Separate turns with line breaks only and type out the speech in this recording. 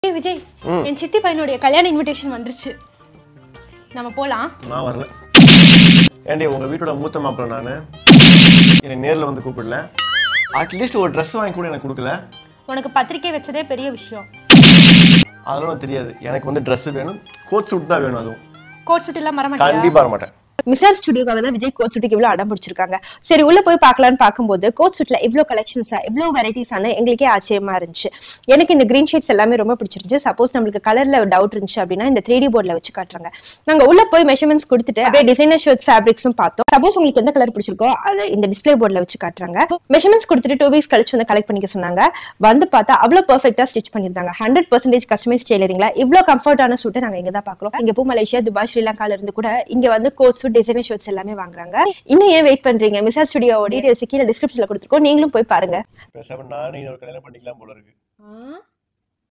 ஏய் விஜய் என் சித்தி பையனுடைய கல்யாண இன்விடேஷன் வந்துருச்சு நம்ம போலாம்
நான் வரல ஏண்டி உங்க வீட்டோட மூத்த மாப்பிள்ள நான் என்னை நேர்ல வந்து கூப்பிடல அட்லீஸ்ட் ஒரு Dress வாங்கி கூட எனக்கு கொடுக்கல
உனக்கு பத்திரிக்கை வச்சதே பெரிய விஷயம்
அதெல்லாம் எனக்கு தெரியாது எனக்கு வந்து Dress வேணும் கோட் சூட் தான் வேணும் அதுவும்
கோட் சுட் எல்லாம் மரமாட்டியா
கண்டிப்பா வர மாட்டேன்
மிசார் ஸ்டுடியோக்காக தான் விஜய் கோட் சுட்டுக்கு இவ்வளவு அடம் பிடிச்சிருக்காங்க சரி உள்ள போய் பார்க்கலாம்னு பார்க்கும்போது கோட் சுட்ல இவ்வளவு கலெக்ஷன்ஸா இவ்வளவு வெரைட்டிஸான எங்களுக்கே ஆச்சரியமா இருந்துச்சு எனக்கு இந்த கிரீன் ஷேட்ஸ் எல்லாமே ரொம்ப பிடிச்சிருந்துச்சு சப்போஸ் நம்மளுக்கு கலர்ல டவுட் இருந்துச்சு அப்படின்னா இந்த த்ரீ டி போர்ட்ல வச்சு காட்டுறாங்க நாங்க உள்ள போய் மெஷர்மெண்ட்ஸ் கொடுத்துட்டு அப்படியே டிசைனர் ஷர்ட்ஸ் ஃபேப்ரிக்ஸும் பார்த்தோம் சப்போஸ் உங்களுக்கு எந்த கலர் பிடிச்சிருக்கோ அதை இந்த டிஸ்ப்ளே போர்ட்ல வச்சு காட்டுறாங்க மெஷர்மெண்ட்ஸ் கொடுத்துட்டு டூ வீக்ஸ் கழிச்சு வந்து கலெக்ட் பண்ணிக்க சொன்னாங்க வந்து பார்த்தா அவ்வளவு பெர்ஃபெக்ட்டா ஸ்டிச் பண்ணிருந்தாங்க ஹண்ட்ரட் பர்சன்டேஜ் கஸ்டமைஸ் டெய்லரிங்ல இவ்வளவு கம்ஃபர்டான சூட்டை நாங்க இங்க தான் பாக்குறோம் சிங்கப்பூர் மலேசியா துபாய் ஸ்ரீலங்கால இருந்து கூட இங்க வந்து கோட் சூட் டிசைனர் ஷர்ட்ஸ் எல்லாமே வாங்குறாங்க இன்னும் ஏன் வெயிட் பண்றீங்க மிசார் ஸ்டுடியோட டீடைல்ஸ் கீழே டிஸ்கிரிப்ஷன்ல கொடுத்துருக்கோம் நீங்களும் போய் பாருங்க
பேசாம நான் நீங்க ஒரு கல்யாணம் பண்ணிக்கலாம் போல இருக்கு
ஆ?